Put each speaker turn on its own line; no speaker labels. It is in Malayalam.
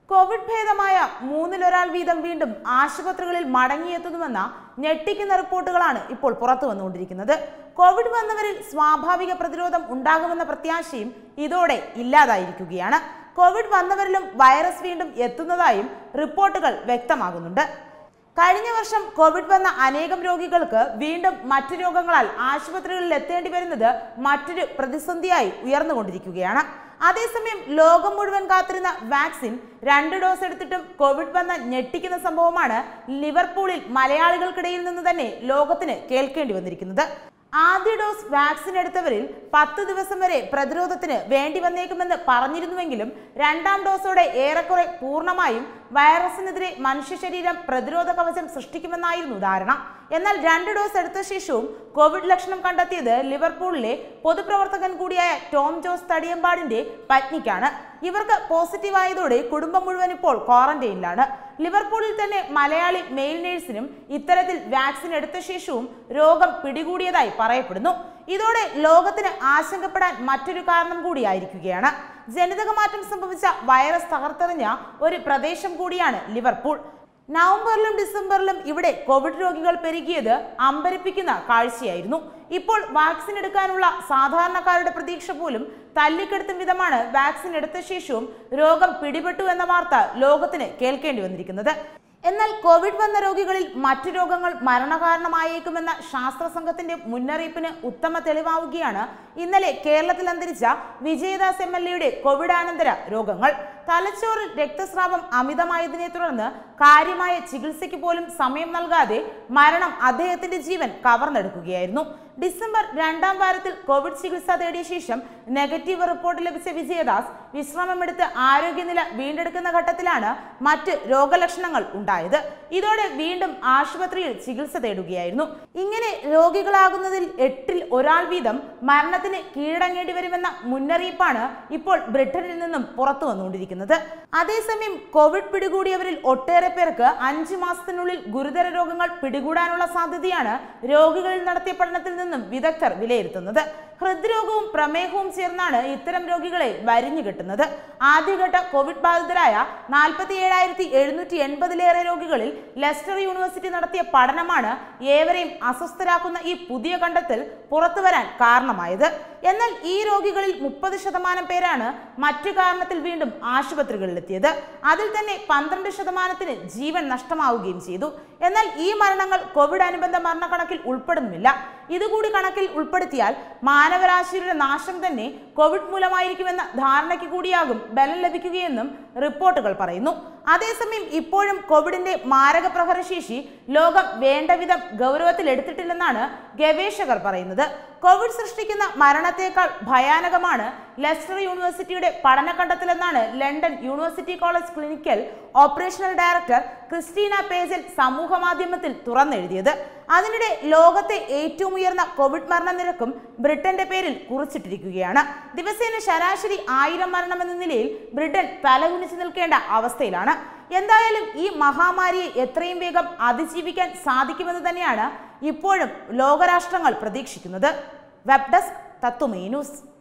കോവിഡ് ഭേദമായ മൂന്നിലൊരാൾ വീതം വീണ്ടും ആശുപത്രികളിൽ മടങ്ങിയെത്തുന്നുവെന്ന ഞെട്ടിക്കുന്ന റിപ്പോർട്ടുകളാണ് ഇപ്പോൾ പുറത്തു വന്നുകൊണ്ടിരിക്കുന്നത് കോവിഡ് വന്നവരിൽ സ്വാഭാവിക പ്രതിരോധം ഉണ്ടാകുമെന്ന പ്രത്യാശയും ഇതോടെ ഇല്ലാതായിരിക്കുകയാണ് കോവിഡ് വന്നവരിലും വൈറസ് വീണ്ടും എത്തുന്നതായും റിപ്പോർട്ടുകൾ വ്യക്തമാകുന്നുണ്ട് കഴിഞ്ഞ വർഷം കോവിഡ് വന്ന അനേകം രോഗികൾക്ക് വീണ്ടും മറ്റു രോഗങ്ങളാൽ ആശുപത്രികളിൽ എത്തേണ്ടി വരുന്നത് മറ്റൊരു പ്രതിസന്ധിയായി ഉയർന്നുകൊണ്ടിരിക്കുകയാണ് അതേസമയം ലോകം മുഴുവൻ കാത്തിരുന്ന വാക്സിൻ രണ്ട് ഡോസ് എടുത്തിട്ടും കോവിഡ് വന്ന ഞെട്ടിക്കുന്ന സംഭവമാണ് ലിവർപൂളിൽ മലയാളികൾക്കിടയിൽ നിന്ന് തന്നെ ലോകത്തിന് കേൾക്കേണ്ടി വന്നിരിക്കുന്നത് ആദ്യ ഡോസ് വാക്സിൻ എടുത്തവരിൽ പത്ത് ദിവസം വരെ പ്രതിരോധത്തിന് വേണ്ടി വന്നേക്കുമെന്ന് പറഞ്ഞിരുന്നുവെങ്കിലും രണ്ടാം ഡോസോടെ ഏറെക്കുറെ പൂർണ്ണമായും വൈറസിനെതിരെ മനുഷ്യ ശരീരം പ്രതിരോധ കവചം സൃഷ്ടിക്കുമെന്നായിരുന്നു ധാരണ എന്നാൽ രണ്ട് ഡോസ് എടുത്ത ശേഷവും കോവിഡ് ലക്ഷണം കണ്ടെത്തിയത് ലിവർപൂളിലെ പൊതുപ്രവർത്തകൻ കൂടിയായ ടോം ജോസ് തടിയമ്പാടിന്റെ പത്നിക്കാണ് ഇവർക്ക് പോസിറ്റീവ് ആയതോടെ കുടുംബം മുഴുവൻ ഇപ്പോൾ ക്വാറന്റൈനിലാണ് ലിവർപൂളിൽ തന്നെ മലയാളി മെയിൽ നേഴ്സിനും ഇത്തരത്തിൽ വാക്സിൻ എടുത്ത ശേഷവും രോഗം പിടികൂടിയതായി പറയപ്പെടുന്നു ഇതോടെ ലോകത്തിന് ആശങ്കപ്പെടാൻ മറ്റൊരു കാരണം കൂടിയായിരിക്കുകയാണ് ജനിതക മാറ്റം സംഭവിച്ച വൈറസ് തകർത്തെറിഞ്ഞ ഒരു പ്രദേശം കൂടിയാണ് ലിവർപൂൾ നവംബറിലും ഡിസംബറിലും ഇവിടെ കോവിഡ് രോഗികൾ പെരുകിയത് അമ്പരിപ്പിക്കുന്ന കാഴ്ചയായിരുന്നു ഇപ്പോൾ വാക്സിൻ എടുക്കാനുള്ള സാധാരണക്കാരുടെ പ്രതീക്ഷ പോലും തല്ലിക്കെടുത്തും വിധമാണ് വാക്സിൻ എടുത്ത ശേഷവും രോഗം പിടിപെട്ടു എന്ന വാർത്ത ലോകത്തിന് കേൾക്കേണ്ടി വന്നിരിക്കുന്നത് എന്നാൽ കോവിഡ് വന്ന രോഗികളിൽ മറ്റു രോഗങ്ങൾ മരണകാരണമായേക്കുമെന്ന ശാസ്ത്ര സംഘത്തിന്റെ മുന്നറിയിപ്പിന് ഉത്തമ തെളിവാവുകയാണ് ഇന്നലെ കേരളത്തിൽ അന്തരിച്ച വിജയദാസ് എം എൽ എയുടെ കോവിഡാനന്തര രോഗങ്ങൾ തലച്ചോറിൽ രക്തസ്രാവം അമിതമായതിനെ തുടർന്ന് കാര്യമായ ചികിത്സയ്ക്ക് പോലും സമയം നൽകാതെ മരണം അദ്ദേഹത്തിന്റെ ജീവൻ കവർന്നെടുക്കുകയായിരുന്നു ഡിസംബർ രണ്ടാം വാരത്തിൽ കോവിഡ് ചികിത്സ തേടിയ ശേഷം നെഗറ്റീവ് റിപ്പോർട്ട് ലഭിച്ച വിജയദാസ് വിശ്രമമെടുത്ത് ആരോഗ്യനില വീണ്ടെടുക്കുന്ന ഘട്ടത്തിലാണ് മറ്റ് രോഗലക്ഷണങ്ങൾ ഉണ്ടായത് ഇതോടെ വീണ്ടും ആശുപത്രിയിൽ ചികിത്സ തേടുകയായിരുന്നു ഇങ്ങനെ രോഗികളാകുന്നതിൽ എട്ടിൽ ഒരാൾ വീതം മരണത്തിന് കീഴടങ്ങേണ്ടി വരുമെന്ന മുന്നറിയിപ്പാണ് ഇപ്പോൾ ബ്രിട്ടനിൽ നിന്നും പുറത്തു വന്നുകൊണ്ടിരിക്കുന്നത് അതേസമയം കോവിഡ് പിടികൂടിയവരിൽ ഒട്ടേറെ പേർക്ക് അഞ്ചു മാസത്തിനുള്ളിൽ ഗുരുതര രോഗങ്ങൾ പിടികൂടാനുള്ള സാധ്യതയാണ് രോഗികളിൽ നടത്തിയ പഠനത്തിൽ നിന്നും വിദഗ്ധർ വിലയിരുത്തുന്നത് ഹൃദ്രോഗവും പ്രമേഹവും ചേർന്നാണ് ഇത്തരം രോഗികളെ വരിഞ്ഞു കെട്ടുന്നത് ആദ്യഘട്ട കോവിഡ് ബാധിതരായ നാൽപ്പത്തി ഏഴായിരത്തി എഴുന്നൂറ്റി എൺപതിലേറെ രോഗികളിൽ ലെസ്റ്റർ യൂണിവേഴ്സിറ്റി നടത്തിയ പഠനമാണ് ഏവരെയും അസ്വസ്ഥരാക്കുന്ന ഈ പുതിയ കണ്ടെത്തൽ പുറത്തുവരാൻ കാരണമായത് എന്നാൽ ഈ രോഗികളിൽ മുപ്പത് ശതമാനം പേരാണ് മറ്റു കാരണത്തിൽ വീണ്ടും ആശുപത്രികളിലെത്തിയത് അതിൽ തന്നെ പന്ത്രണ്ട് ശതമാനത്തിന് ജീവൻ നഷ്ടമാവുകയും ചെയ്തു എന്നാൽ ഈ മരണങ്ങൾ കോവിഡ് അനുബന്ധ മരണക്കണക്കിൽ ഉൾപ്പെടുന്നുമില്ല ഇതുകൂടി കണക്കിൽ ഉൾപ്പെടുത്തിയാൽ മാനവരാശിയുടെ നാശം തന്നെ കോവിഡ് മൂലമായിരിക്കുമെന്ന ധാരണയ്ക്ക് കൂടിയാകും ബലം ലഭിക്കുകയെന്നും റിപ്പോർട്ടുകൾ പറയുന്നു അതേസമയം ഇപ്പോഴും കോവിഡിന്റെ മാരക പ്രഹരശേഷി ലോകം വേണ്ടവിധം ഗൗരവത്തിൽ എടുത്തിട്ടില്ലെന്നാണ് ഗവേഷകർ പറയുന്നത് കോവിഡ് സൃഷ്ടിക്കുന്ന മരണത്തേക്കാൾ ഭയാനകമാണ് ലെസ്റ്റർ യൂണിവേഴ്സിറ്റിയുടെ പഠന കണ്ടെത്തലെന്നാണ് London university college clinical operational director Christina Pagel സമൂഹ മാധ്യമത്തിൽ തുറന്നെഴുതിയത് അതിനിടെ ലോകത്തെ ഏറ്റവും ഉയർന്ന കോവിഡ് മരണനിരക്കും ബ്രിട്ടന്റെ പേരിൽ കുറിച്ചിട്ടിരിക്കുകയാണ് ദിവസേന ശരാശരി ആയിരം മരണമെന്ന നിലയിൽ ബ്രിട്ടൻ തലകുനിച്ചു നിൽക്കേണ്ട അവസ്ഥയിലാണ് എന്തായാലും ഈ മഹാമാരിയെ എത്രയും വേഗം അതിജീവിക്കാൻ സാധിക്കുമെന്ന് തന്നെയാണ് ഇപ്പോഴും ലോകരാഷ്ട്രങ്ങൾ പ്രതീക്ഷിക്കുന്നത് വെബ് ഡെസ്ക് തത്വമേ ന്യൂസ്